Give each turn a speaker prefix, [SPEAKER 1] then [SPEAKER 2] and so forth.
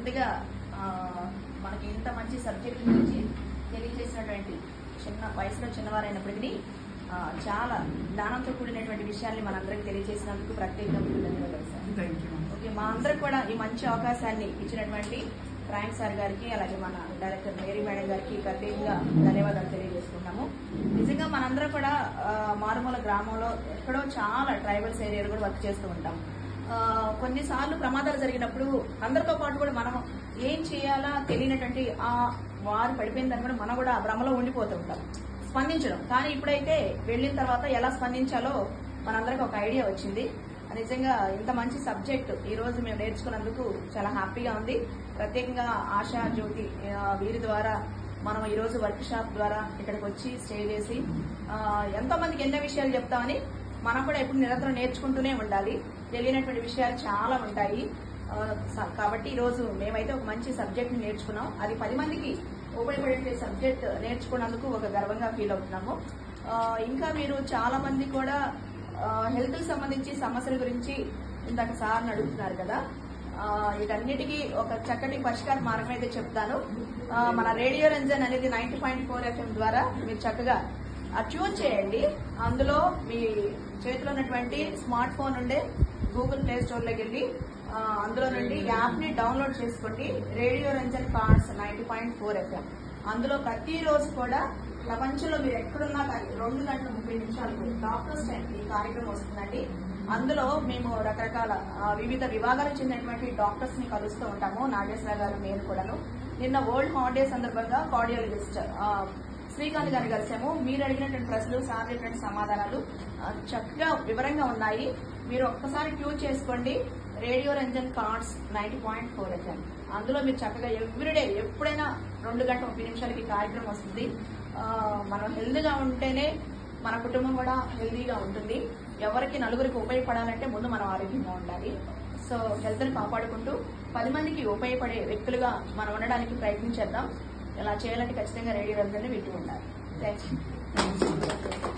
[SPEAKER 1] ముందుగా ఆ, మనకి ఇంత మంచి సబ్జెక్ట్ గురించి తెలియజేసినటువంటి చిన్న వయసులో చిన్నవారైనప్పటికీ ఆ, చాలా జ్ఞానంతో కూడినటువంటి విషయాల్ని మనందరికి తెలియజేసినందుకు ప్రత్యేకంగా మీకు ధన్యవాదాలు సార్
[SPEAKER 2] థ్యాంక్ యూ
[SPEAKER 1] ఓకే మా అందరికి కూడా ఈ మంచి అవకాశాన్ని ఇచ్చినటువంటి ఫ్రాంక్ సార్ గారికి అలాగే మన డైరెక్టర్ మేరీ మేడం గారికి ప్రత్యేకంగా ధన్యవాదాలు తెలియజేసుకుంటాము నిజంగా మనందరం కూడా ఆ, మారుమూల గ్రామంలో ఎక్కడో చాలా ట్రైబల్స్ ఏరియాలో కూడా వర్క్ చేస్తూ ఉంటాం ఆ, కొన్నిసార్లు ప్రమాదాలు జరిగినప్పుడు అందరితో పాటు కూడా మనం ఏం చేయాలా తెలియనటువంటి ఆ వారు పడిపోయిందని కూడా మనం కూడా ఆ భ్రమలో ఉండిపోతూ ఉంటాం స్పందించడం కానీ ఇప్పుడైతే వెళ్ళిన తర్వాత ఎలా స్పందించాలో మనందరికి ఒక ఐడియా వచ్చింది నిజంగా ఇంత మంచి సబ్జెక్ట్ ఈ రోజు మేము నేర్చుకున్నందుకు చాలా హ్యాపీగా ఉంది ప్రత్యేకంగా ఆశా జ్యోతి ఆ, వీరి ద్వారా మనం ఈ రోజు వర్క్ షాప్ ద్వారా ఇక్కడికి వచ్చి స్టే చేసి ఆ, ఎంతో మందికి ఎన్నో విషయాలు చెప్తామని మనం కూడా ఎప్పుడు నిరంతరం నేర్చుకుంటూనే ఉండాలి తెలియనటువంటి విషయాలు చాలా ఉంటాయి ఆ, స- కాబట్టి ఈ రోజు మేమైతే ఒక మంచి సబ్జెక్ట్ ని నేర్చుకున్నాం అది పది మందికి ఉపయోగపడే సబ్జెక్ట్ నేర్చుకున్నందుకు ఒక గర్వంగా ఫీల్ అవుతున్నాము ఆ, ఇంకా మీరు చాలా మంది కూడా హెల్త్ కి సంబంధించి సమస్యల గురించి ఇందాక సార్ని అడుగుతున్నారు కదా ఆ, వీటన్నిటికీ ఒక చక్కటి పరిష్కార మార్గం అయితే చెప్తాను ఆ, మన రేడియో రంజన్ అనేది నైన్టీ పాయింట్ ఫోర్ ఎఫ్ఎం ద్వారా మీరు చక్కగా ఆ ట్యూన్ చేయండి అందులో మీ చేతిలో ఉన్నటువంటి స్మార్ట్ ఫోన్ ఉండే గూగుల్ ప్లే స్టోర్ లోకి వెళ్ళి ఆ, అందులో నుండి యాప్ ని డౌన్లోడ్ చేసుకోండి radio Ranjan cards ninety point four FM అందులో ప్రతిరోజు కూడా ప్రపంచంలో మీరు ఎక్కడున్నా కానీ రెండు గంటల ముప్పై నిమిషాలకు డాక్టర్స్ టైం ఈ కార్యక్రమం వస్తుందండి అందులో మేము రకరకాల ఆ, వివిధ విభాగాలకు చెందినటువంటి డాక్టర్స్ ని కలుస్తూ ఉంటాము నాగేశ్వర గారు నేను కూడాను నిన్న వరల్డ్ హాలిడే సందర్భంగా కార్డియాలజిస్ట్ శ్రీకాంత్ గారిని కలిసాము మీరు అడిగినటువంటి ప్రశ్నలు సార్ చెప్పినటువంటి సమాధానాలు ఆ, చక్కగా వివరంగా ఉన్నాయి మీరు ఒక్కసారి ట్యూన్ చేసుకోండి radio Ranjan cards ninety point four FM అందులో మీరు చక్కగా ఎవ్రీడే ఎప్పుడైనా రెండు గంటల ముప్పై నిమిషాలకి కార్యక్రమం వస్తుంది ఆ, మనం హెల్తీగా ఉంటేనే మన కుటుంబం కూడా హెల్తీగా ఉంటుంది ఎవరికి నలుగురికి ఉపయోగపడాలంటే ముందు మనం ఆరోగ్యంగా ఉండాలి సో హెల్త్ని కాపాడుకుంటూ పది మందికి ఉపయోగపడే వ్యక్తులుగా మనం ఉండడానికి ప్రయత్నించేద్దాం ఇలా చేయాలంటే ఖచ్చితంగా రేడియో రంజన్ని వింటూ ఉండాలి థ్యాంక్స్